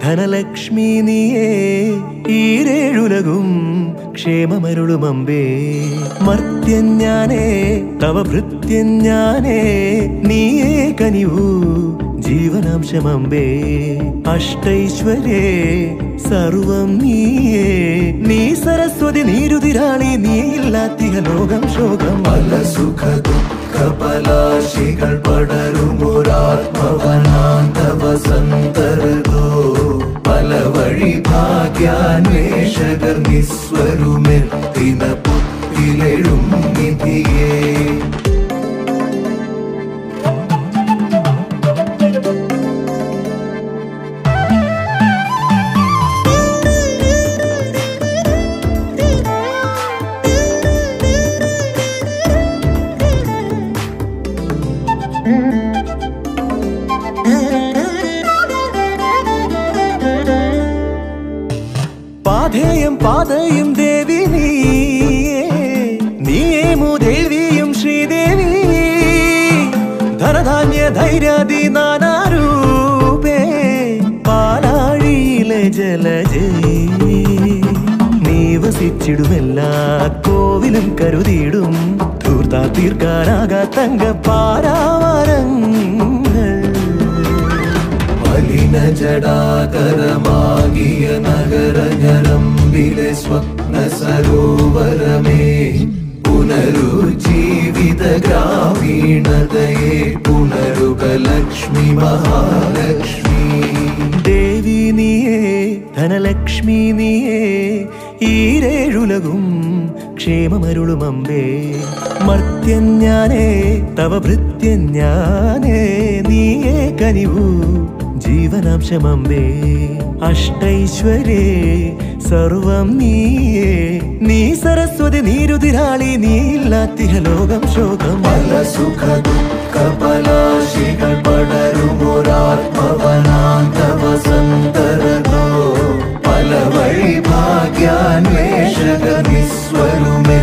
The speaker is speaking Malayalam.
ധനലക്ഷ്മി നീയേ ഈരേഴുലകും ക്ഷേമമരുളുമമ്പേ മർത്യൻ ഞാനേ തവ ഭൃത്യൻ ഞാനേ നീയേ കനിവൂ ജീവനാംശമമ്പേ അഷ്ടൈശ്വര്യേ സർവം നീയേ നീ സരസ്വതി നീരുതിരാളി നീയില്ലാത്തിക ലോകം ശോകം പല സുഖ ദുഃഖ പലാശികൾ പടരുമൊരാത്മവനാന്ത വസന്തരതോ പല വഴി ഭാഗ്യാന്വേഷകർ നിസ്വരുമെത്തിന പുത്തിലെഴും നിധിയേ പാധേയം പാതയും ദേവി നീയേ നീയേമു ദേവിയും ശ്രീദേവി ധനധാന്യ ധൈര്യാദി നാനാരൂപേ പാലാഴിയിലെ ജലജേ നീ വസിച്ചിടുമെല്ലാ കോവിലും കരുതിയിടും ധൂർത്താ തീർക്കാനാകാ തങ്ക പാരാവാരങ്ങൾ മലിന ജടാകരമാകിയ നഗരഞരമ്പിലെ സ്വപ്ന സരോവരമേ പുനരുജ്ജീവിത ഗ്രാമീണതയെ പുനരുക ലക്ഷ്മി മഹാലക്ഷ്മി ദേവി നീയേ ധനലക്ഷ്മി നീയേ ഈരേഴുലകും ക്ഷേമമരുളുമമ്പേ മർത്യൻ ഞാനേ തവ ഭൃത്യൻ ഞാനേ നീയേ കനിവൂ ജീവനാംശമമ്പേ അഷ്ടൈശ്വര്യേ സർവം നീയേ നീ സരസ്വതി നീരുതിരാളി നീയില്ലാത്തിഹ ലോകം ശോകം പല സുഖ ദുഃഖ പലാശികൾ പടരുമൊരാത്മവനാന്ത വസന്തരതോ പല വഴി ഭാഗ്യാന്വേഷക നിസ്വരുമേ